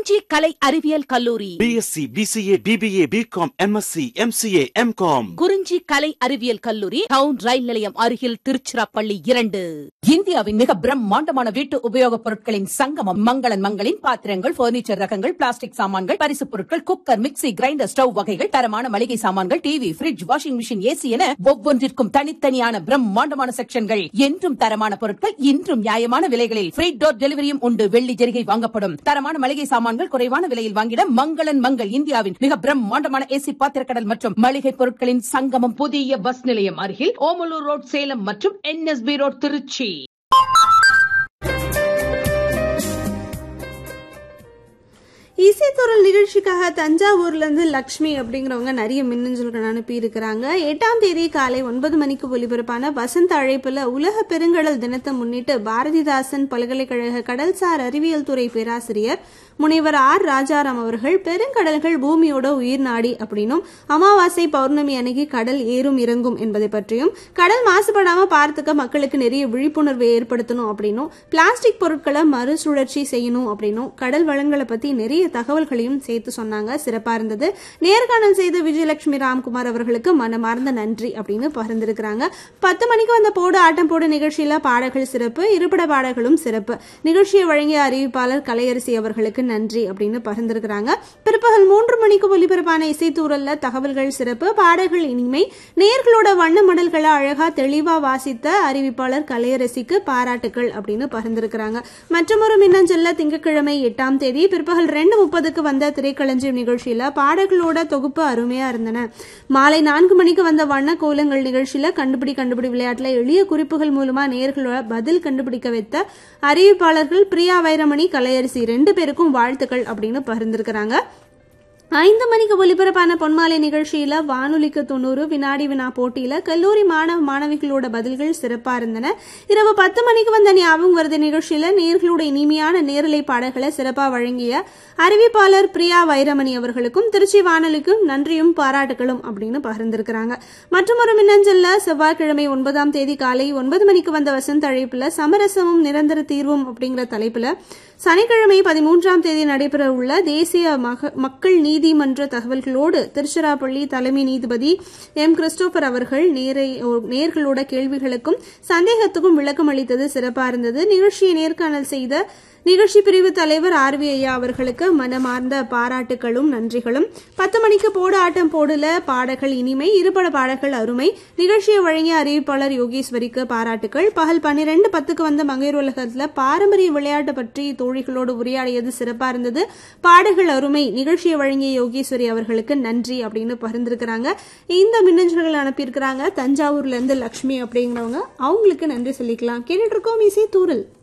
குறிஞ்சி கலை அறிவியல் கல்லூரி BSc BCA BBA BCom MSc MCA MCom Kurinji கலை அறிவியல் கல்லூரி டவுன் ரயில் நிலையம் அருகில் திருச்சிராப்பள்ளி இரண்டு இந்தியாவின் மிக பிரம்மாண்டமான வீட்டு உபயோகப் பொருட்களின் சங்கமம் மங்களன் மங்களின் பாத்திரங்கள் பர்னிச்சர் ரகங்கள் பிளாஸ்டிக் சாமான்கள் பரிசுப் பொருட்கள் குக்கர் மிக்ஸி கிரைண்டர் ஸ்டவ் வகைகள் தரமான மளிகை சாமான்கள் TV fridge washing machine AC என ஒவ்வொன்றிற்கும் தனித்தனியான பிரம்மாண்டமான செக்ஷன்கள் என்றும் தரமான பொருட்கள் இன்றும் நியாயமான விலைகளில் ஃப்ரீ டோர் டெலிவரியும் உண்டு வெள்ளி ஜெரிகை வாங்கப்படும் தரமான மளிகை சாமான்கள் குறைவான விலையில் வாங்கிட மங்களன் மங்கள் இந்தியாவின் மிக பிரம்மாண்டமான ஏசி பாத்திரக்கடல் மற்றும் மளிகை பொருட்களின் சங்கமம் புதிய பஸ் நிலையம் அருகில் ஓமலூர் ரோட் சேலம் மற்றும் என்எஸ்பி ரோட் திருச்சி இசைத்துறல் நிகழ்ச்சிக்காக தஞ்சாவூர்ல இருந்து லக்ஷ்மி அப்படிங்கிறவங்க நிறைய மின்னஞ்சல்கள் அனுப்பி இருக்கிறாங்க எட்டாம் தேதி காலை ஒன்பது மணிக்கு ஒலிபரப்பான வசந்த அழைப்புல உலக பெருங்கடல் தினத்தை முன்னிட்டு பாரதிதாசன் பல்கலைக்கழக கடல்சார் அறிவியல் துறை பேராசிரியர் முனைவர் ஆர் ராஜாராம் அவர்கள் பெருங்கடல்கள் பூமியோட உயிர் நாடி அப்படின்னும் அமாவாசை பௌர்ணமி அன்னைக்கு கடல் ஏறும் இறங்கும் என்பதை பற்றியும் கடல் மாசுபடாம பார்த்துக்க மக்களுக்கு நிறைய விழிப்புணர்வை ஏற்படுத்தணும் அப்படின்னும் பிளாஸ்டிக் பொருட்களை மறுசுழற்சி செய்யணும் அப்படின்னும் கடல் வளங்களை பத்தி நிறைய தகவல்களையும் சேர்த்து சொன்னாங்க சிறப்பா இருந்தது நேர்காணல் செய்த விஜயலட்சுமி ராம்குமார் அவர்களுக்கு மனமார்ந்த நன்றி அப்படின்னு பகிர்ந்திருக்கிறாங்க பத்து மணிக்கு வந்த போடு ஆட்டம் போடு நிகழ்ச்சியில பாடல்கள் சிறப்பு இருபட பாடல்களும் சிறப்பு நிகழ்ச்சியை வழங்கிய அறிவிப்பாளர் கலையரசி அவர்களுக்கு நன்றி அப்படின்னு பகிர்ந்திருக்கிறாங்க பிற்பகல் மூன்று மணிக்கு ஒலிபரப்பான இசைத்தூரல்ல தகவல்கள் சிறப்பு பாடல்கள் இனிமை நேர்களோட வண்ண மடல்களை அழகா தெளிவா வாசித்த அறிவிப்பாளர் கலையரசிக்கு பாராட்டுகள் அப்படின்னு பகிர்ந்திருக்கிறாங்க மற்றொரு மின்னஞ்சல்ல திங்கட்கிழமை எட்டாம் தேதி பிற்பகல் ரெண்டு முப்பதுக்கு வந்த திரைக்களஞ்சியம் நிகழ்ச்சியில பாடல்களோட தொகுப்பு அருமையா இருந்தன மாலை நான்கு மணிக்கு வந்த வண்ண கோலங்கள் நிகழ்ச்சியில கண்டுபிடி கண்டுபிடி விளையாட்டுல எளிய குறிப்புகள் மூலமா நேர்களோட பதில் கண்டுபிடிக்க வைத்த அறிவிப்பாளர்கள் பிரியா வைரமணி கலையரசி ரெண்டு பேருக்கும் வாழ்த்துக்கள் அப்படின்னு பகிர்ந்திருக்கிறாங்க ஐந்து மணிக்கு ஒலிபரப்பான பொன்மாலை நிகழ்ச்சியில வானொலிக்கு தொண்ணூறு வினாடி வினா போட்டியில கல்லூரி மாணவ மாணவிகளோட பதில்கள் சிறப்பா இருந்தன இரவு பத்து மணிக்கு வந்த ஞாபகம் வருது நிகழ்ச்சியில நேர்களோட இனிமையான நேரலை பாடல்களை சிறப்பா வழங்கிய அறிவிப்பாளர் பிரியா வைரமணி அவர்களுக்கும் திருச்சி வானொலிக்கும் நன்றியும் பாராட்டுகளும் அப்படின்னு பகிர்ந்திருக்கிறாங்க மற்றொரு மின்னஞ்சல்ல செவ்வாய்க்கிழமை ஒன்பதாம் தேதி காலை ஒன்பது மணிக்கு வந்த வசந்த அழைப்புல சமரசமும் நிரந்தர தீர்வும் அப்படிங்கிற தலைப்புல சனிக்கிழமை பதிமூன்றாம் தேதி நடைபெற உள்ள தேசிய மக்கள் நீதிமன்ற தகவல்களோடு திருச்சிராப்பள்ளி தலைமை நீதிபதி எம் கிறிஸ்டோபர் அவர்கள் நேர்களோட கேள்விகளுக்கும் சந்தேகத்துக்கும் விளக்கம் அளித்தது சிறப்பா இருந்தது நிகழ்ச்சியை நேர்காணல் செய்த நிகழ்ச்சி பிரிவு தலைவர் ஆர் வி ஐயா அவர்களுக்கு மனமார்ந்த பாராட்டுகளும் நன்றிகளும் பத்து மணிக்கு போடு ஆட்டம் போடுல பாடல்கள் இனிமை இருபட பாடல்கள் அருமை நிகழ்ச்சியை வழங்கிய அறிவிப்பாளர் யோகேஸ்வரிக்கு பாராட்டுகள் பகல் பன்னிரண்டு பத்துக்கு வந்த மங்கையர் உலகத்துல பாரம்பரிய விளையாட்டு பற்றி தோழிகளோடு உரையாடியது சிறப்பா இருந்தது பாடல்கள் அருமை நிகழ்ச்சியை வழங்கிய யோகேஸ்வரி அவர்களுக்கு நன்றி அப்படின்னு பகிர்ந்திருக்கிறாங்க இந்த மின்னஞ்சல்கள் அனுப்பியிருக்கிறாங்க தஞ்சாவூர்ல இருந்து லக்ஷ்மி அப்படிங்கிறவங்க அவங்களுக்கு நன்றி சொல்லிக்கலாம் கேட்டுட்டு இருக்கோம் இசை தூரல்